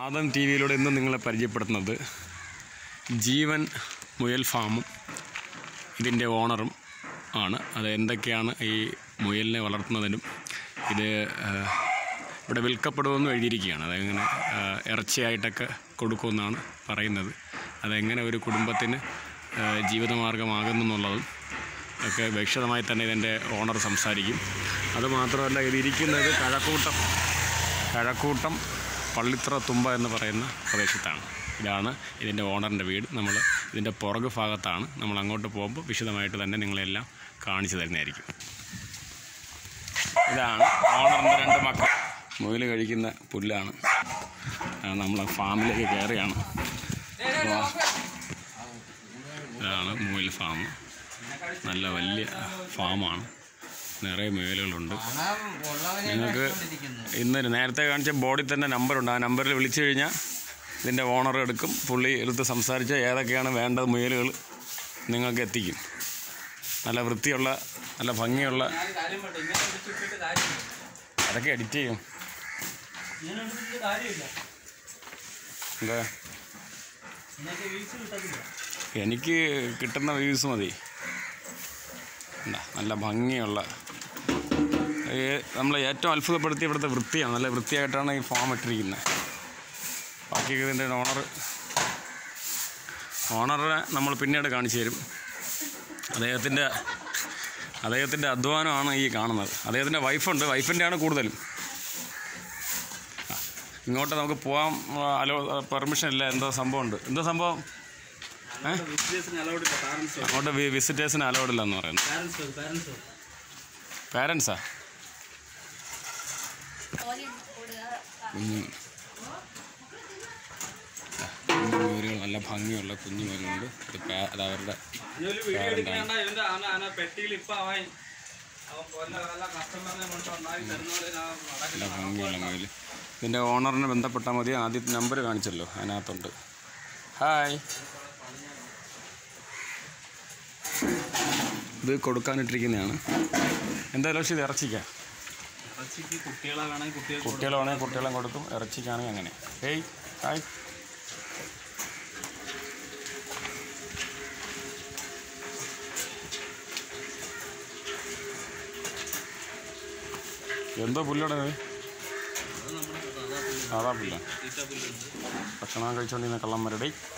Adam T വിയിലൂടെ ഇന്ന് നിങ്ങളെ പരിചയപ്പെടുത്തുന്നത് ജീവൻ മുയൽ ഫാമും ഇതിൻ്റെ ഓണറും ആണ് അത് എന്തൊക്കെയാണ് ഈ മുയലിനെ വളർത്തുന്നതിനും ഇത് ആ, ഇവിടെ വിൽക്കപ്പെടുമെന്നും എഴുതിയിരിക്കുകയാണ് അതെങ്ങനെ ആ, ഇറച്ചിയായിട്ടൊക്കെ കൊടുക്കുമെന്നാണ് പറയുന്നത് അതെങ്ങനെ ഒരു കുടുംബത്തിന് ആ, ജീവിതമാർഗമാകുന്നു എന്നുള്ളതും ഒക്കെ വ്യക്തമായി തന്നെ ഇതിൻ്റെ ഓണർ സംസാരിക്കും അതുമാത്രമല്ല ഇതിരിക്കുന്നത് കഴക്കൂട്ടം കഴക്കൂട്ടം പള്ളിത്ര തുമ്പ എന്ന് പറയുന്ന പ്രദേശത്താണ് ഇതാണ് ഇതിൻ്റെ ഓണറിൻ്റെ വീട് നമ്മൾ ഇതിൻ്റെ പുറകു ഭാഗത്താണ് നമ്മൾ അങ്ങോട്ട് പോകുമ്പോൾ വിശദമായിട്ട് തന്നെ നിങ്ങളെല്ലാം കാണിച്ചു തരുന്നതായിരിക്കും ഇതാണ് ഓണറിൻ്റെ രണ്ട് മക്കൾ മുയൽ കഴിക്കുന്ന പുല്ലാണ് നമ്മൾ ഫാമിലേക്ക് കയറിയാണ് അപ്പോൾ ഇതാണ് മുയൽ ഫാം നല്ല വലിയ ഫാമാണ് നിറയെ മുയലുകളുണ്ട് നിങ്ങൾക്ക് ഇന്ന് നേരത്തെ കാണിച്ച ബോർഡിൽ തന്നെ നമ്പറുണ്ട് ആ നമ്പറിൽ വിളിച്ചു കഴിഞ്ഞാൽ ഇതിൻ്റെ ഓണർ എടുക്കും പുള്ളി എടുത്ത് സംസാരിച്ച് ഏതൊക്കെയാണ് വേണ്ടത് മുയലുകൾ നിങ്ങൾക്ക് എത്തിക്കും നല്ല വൃത്തിയുള്ള നല്ല ഭംഗിയുള്ള അതൊക്കെ എഡിറ്റ് ചെയ്യും എന്താ എനിക്ക് കിട്ടുന്ന വ്യൂസ് മതി എന്താ നല്ല ഭംഗിയുള്ള നമ്മൾ ഏറ്റവും അത്ഭുതപ്പെടുത്തിയ ഇവിടുത്തെ വൃത്തിയാണ് നല്ല വൃത്തിയായിട്ടാണ് ഈ ഫാം ഇട്ടിരിക്കുന്നത് ബാക്കി ഇതിൻ്റെ ഓണർ ഓണറെ നമ്മൾ പിന്നീട് കാണിച്ചു തരും അദ്ദേഹത്തിൻ്റെ അദ്ദേഹത്തിൻ്റെ അധ്വാനമാണ് ഈ കാണുന്നത് അദ്ദേഹത്തിൻ്റെ വൈഫുണ്ട് വൈഫിൻ്റെയാണ് കൂടുതലും ആ, ഇങ്ങോട്ട് നമുക്ക് പോകാൻ അലോ പെർമിഷൻ ഇല്ല എന്തോ സംഭവമുണ്ട് എന്തോ സംഭവം ഏ അങ്ങോട്ട് വിസിറ്റേഴ്സിന് അലൗഡ് ഇല്ലെന്ന് പറയുന്നു പാരൻസാ കുഞ്ഞു കുഞ്ഞു മുയലുകൾ നല്ല ഭംഗിയുള്ള കുഞ്ഞു മുയലുണ്ട് ഇത് പാ- അത് അവരുടെ പെട്ടിയിൽ ഇപ്പൊ അവൻ അവൻ കൊല്ല വല്ല കസ്റ്റമറിനെ കൊണ്ടുവന്നായി തരുന്നപോലെ നല്ല ഭംഗിയുള്ള മുയൽ ഇതിൻ്റെ ഓണറിനെ ബന്ധപ്പെട്ടാൽ മതി ആദ്യത്തെ നമ്പർ കാണിച്ചല്ലോ അതിനകത്തുണ്ട് ഹായ് ഇത് കൊടുക്കാനിട്ടിരിക്കുന്നതാണ് എന്തായാലും പക്ഷേ ഇത് ഇറച്ചിക്കാം ഇറച്ചിക്ക് കുട്ടികളെ വേണമെങ്കിൽ കുട്ടികൾ കുട്ടികളാണെങ്കിൽ കുട്ടികളെ കൊടുക്കും ഇറച്ചിക്കാണെങ്കിൽ അങ്ങനെ ഹേയ് ഹായ് എന്തോ പുല്ലാണ് ഇത് സാധാ പുല്ല ഭക്ഷണം കഴിച്ചുകൊണ്ടിരുന്ന കള്ളന്മാരുടെ